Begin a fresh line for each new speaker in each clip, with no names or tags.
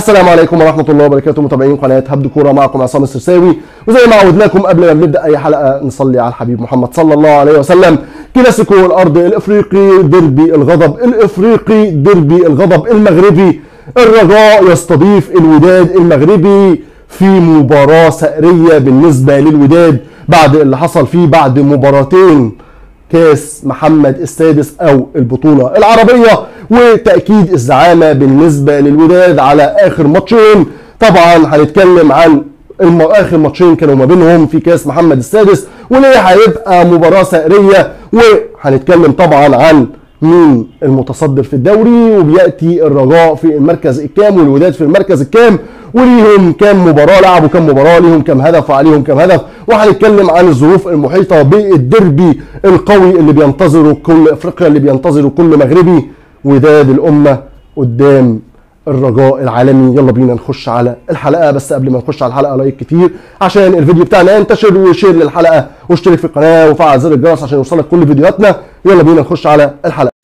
السلام عليكم ورحمة الله وبركاته متابعين قناة هبد كورة معكم عصام السرساوي وزي ما عودناكم قبل ما نبدأ أي حلقة نصلي على الحبيب محمد صلى الله عليه وسلم كلاسيكو الأرض الإفريقي ديربي الغضب الإفريقي ديربي الغضب المغربي الرجاء يستضيف الوداد المغربي في مباراة سأرية بالنسبة للوداد بعد اللي حصل فيه بعد مباراتين كاس محمد السادس او البطوله العربيه وتاكيد الزعامه بالنسبه للوداد على اخر ماتشين طبعا هنتكلم عن الم... اخر ماتشين كانوا ما بينهم في كاس محمد السادس وليه هيبقى مباراه سائريه وهنتكلم طبعا عن مين المتصدر في الدوري وبياتي الرجاء في المركز الكام والوداد في المركز الكام وليهم كام مباراه لعبوا كام مباراه ليهم كام هدف وعليهم كام هدف وهنتكلم عن الظروف المحيطه بالديربي القوي اللي بينتظره كل افريقيا اللي بينتظره كل مغربي وداد الامه قدام الرجاء العالمي يلا بينا نخش على الحلقه بس قبل ما نخش على الحلقه لايك كتير عشان الفيديو بتاعنا ينتشر وشير للحلقه واشترك في القناه وفعل زر الجرس عشان يوصلك كل فيديوهاتنا يلا بينا نخش على الحلقه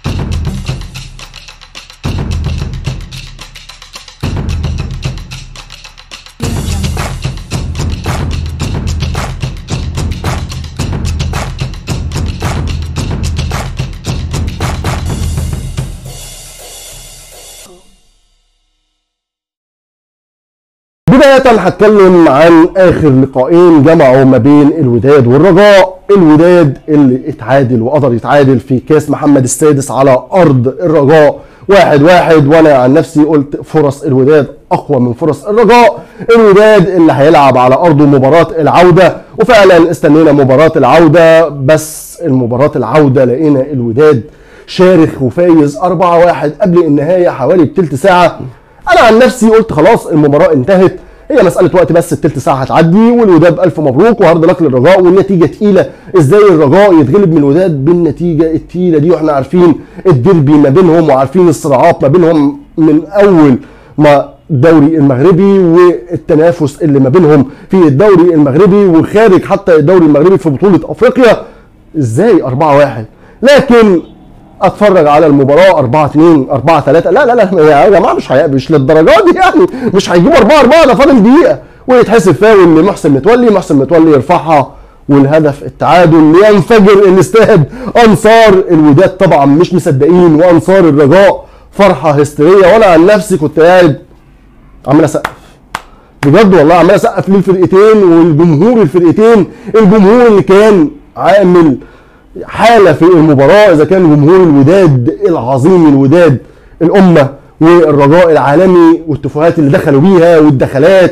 بداية هتكلم عن آخر لقاءين جمعوا ما بين الوداد والرجاء، الوداد اللي اتعادل وقدر يتعادل في كاس محمد السادس على أرض الرجاء واحد واحد وأنا عن نفسي قلت فرص الوداد أقوى من فرص الرجاء، الوداد اللي هيلعب على أرضه مباراة العودة وفعلا استنينا مباراة العودة بس المباراة العودة لقينا الوداد شارخ وفايز 4-1 قبل النهاية حوالي بتلت ساعة انا عن نفسي قلت خلاص المباراه انتهت هي مساله وقت بس التلت ساعه هتعدي والوداد الف مبروك وهارد لك للرجاء والنتيجه تقيله ازاي الرجاء يتغلب من الوداد بالنتيجه التقيله دي واحنا عارفين الديربي ما بينهم وعارفين الصراعات ما بينهم من اول ما الدوري المغربي والتنافس اللي ما بينهم في الدوري المغربي وخارج حتى الدوري المغربي في بطوله افريقيا ازاي 4 1 لكن اتفرج على المباراه 4 2 4 3 لا لا لا يا جماعه مش هي... مش للدرجات دي يعني مش هيجيبوا 4 4 ده فاضل دقيقه ويتحسب فاول لمحسن متولي محسن متولي يرفعها والهدف التعادل ينفجر الاستاد انصار الوداد طبعا مش مصدقين وانصار الرجاء فرحه هستيريه وانا عن نفسي كنت قاعد عمال اسقف بجد والله عمال اسقف للفرقتين والجمهور الفرقتين الجمهور اللي كان عامل حاله في المباراه اذا كان جمهور الوداد العظيم الوداد الامه والرجاء العالمي والتفاهات اللي دخلوا بيها والدخلات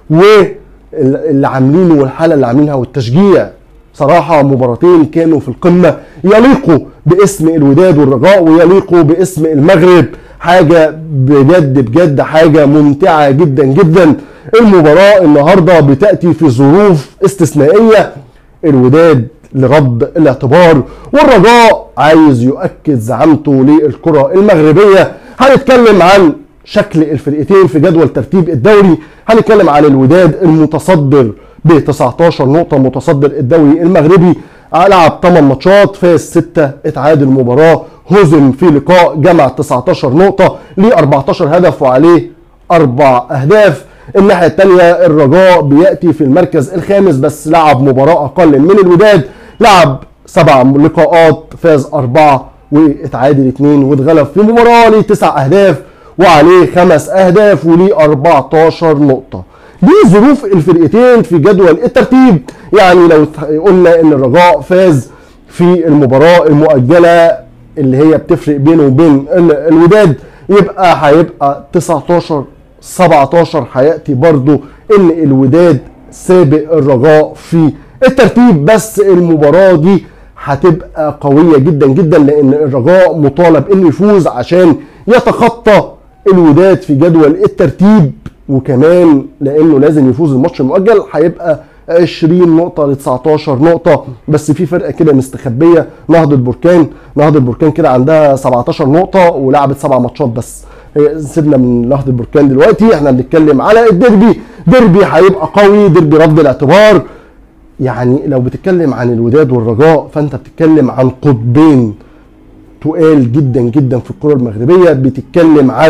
واللي عاملينه والحاله اللي عاملينها والتشجيع صراحه مباراتين كانوا في القمه يليقوا باسم الوداد والرجاء ويليقوا باسم المغرب حاجه بجد بجد حاجه ممتعه جدا جدا المباراه النهارده بتاتي في ظروف استثنائيه الوداد لرد الاعتبار والرجاء عايز يؤكد زعامته للكرة المغربية هنتكلم عن شكل الفرقتين في جدول ترتيب الدوري هنتكلم عن الوداد المتصدر ب 19 نقطة متصدر الدوري المغربي لعب 8 ماتشات فاز 6 اتعادل مباراة هزم في لقاء جمع 19 نقطة ليه 14 هدف وعليه أربع أهداف الناحية الثانية الرجاء بيأتي في المركز الخامس بس لعب مباراة أقل من الوداد لعب سبع لقاءات فاز أربعة واتعادل اثنين واتغلب في مباراة ليه تسع أهداف وعليه خمس أهداف وليه 14 نقطة دي ظروف الفرقتين في جدول الترتيب يعني لو قلنا ان الرجاء فاز في المباراة المؤجلة اللي هي بتفرق بينه وبين الوداد يبقى هيبقى 19 17 هياتي برضو ان الوداد سابق الرجاء في الترتيب بس المباراه دي هتبقى قويه جدا جدا لان الرجاء مطالب انه يفوز عشان يتخطى الوداد في جدول الترتيب وكمان لانه لازم يفوز الماتش المؤجل هيبقى 20 نقطة ل 19 نقطة بس في فرقة كده مستخبية نهضة بركان نهضة بركان كده عندها 17 نقطة ولعبت سبع ماتشات بس سيبنا من نهضة بركان دلوقتي احنا بنتكلم على الديربي ديربي هيبقى قوي ديربي رفض الاعتبار يعني لو بتتكلم عن الوداد والرجاء فانت بتتكلم عن قطبين تقال جدا جدا في الكرة المغربية بتتكلم عن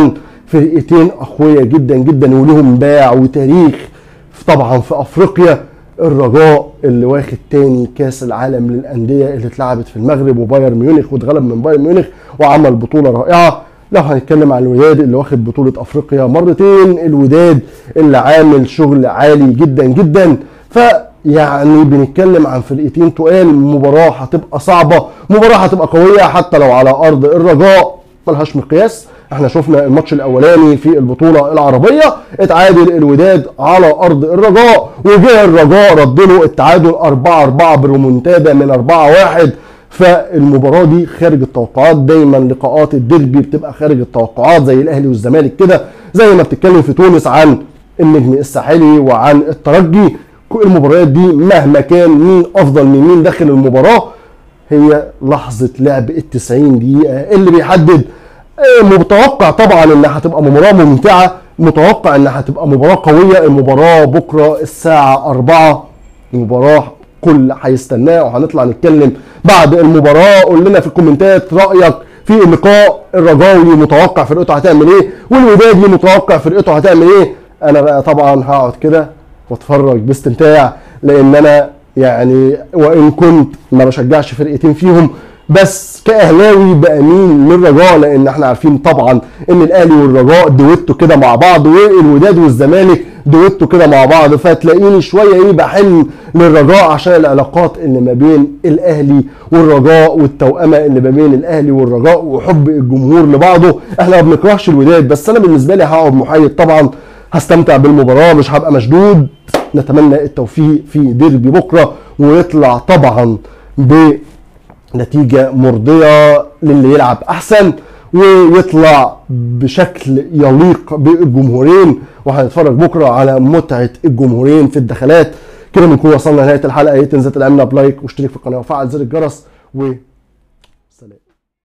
فرقتين اقوياء جدا جدا ولهم باع وتاريخ طبعا في افريقيا الرجاء اللي واخد تاني كاس العالم للانديه اللي اتلعبت في المغرب وبايرن ميونخ واتغلب من بايرن ميونخ وعمل بطوله رائعه لو هنتكلم عن الوداد اللي واخد بطوله افريقيا مرتين الوداد اللي عامل شغل عالي جدا جدا فيعني بنتكلم عن فرقتين تقال مباراه هتبقى صعبه مباراه هتبقى قويه حتى لو على ارض الرجاء ملهاش مقياس احنا شفنا الماتش الاولاني في البطوله العربيه اتعادل الوداد على ارض الرجاء وجه الرجاء رد له التعادل 4 4 بريمونتادا من 4 1 فالمباراه دي خارج التوقعات دايما لقاءات الديربي بتبقى خارج التوقعات زي الاهلي والزمالك كده زي ما بتتكلم في تونس عن النجم الساحلي وعن الترجي المباريات دي مهما كان مين افضل من مين داخل المباراه هي لحظه لعب ال 90 دقيقه اللي بيحدد متوقع طبعا انها هتبقى مباراه ممتعه متوقع انها هتبقى مباراه قويه المباراه بكره الساعه 4 مباراه كل هيستناها وهنطلع نتكلم بعد المباراه قول لنا في الكومنتات رايك في اللقاء الرجاوي متوقع فرقته هتعمل ايه والودادي متوقع فرقته هتعمل ايه انا بقى طبعا هقعد كده واتفرج باستمتاع لان انا يعني وان كنت ما بشجعش فرقتين فيهم بس كاهلاوي بامين للرجاء لان احنا عارفين طبعا ان الاهلي والرجاء دويتو كده مع بعض والوداد والزمالك دويتو كده مع بعض فتلاقيني شويه ايه بحن للرجاء عشان العلاقات اللي ما بين الاهلي والرجاء والتوأمه اللي ما بين الاهلي والرجاء وحب الجمهور لبعضه احنا ما بنكرهش الوداد بس انا بالنسبه لي هقعد محايد طبعا هستمتع بالمباراه مش هبقى مشدود نتمنى التوفيق في ديربي بكره ويطلع طبعا بنتيجه مرضيه للي يلعب احسن ويطلع بشكل يليق بالجمهورين وهنتفرج بكره على متعه الجمهورين في الدخلات كده بنكون وصلنا لنهايه الحلقه يا ريت تنزل تدعمنا بلايك واشترك في القناه وفعل زر الجرس و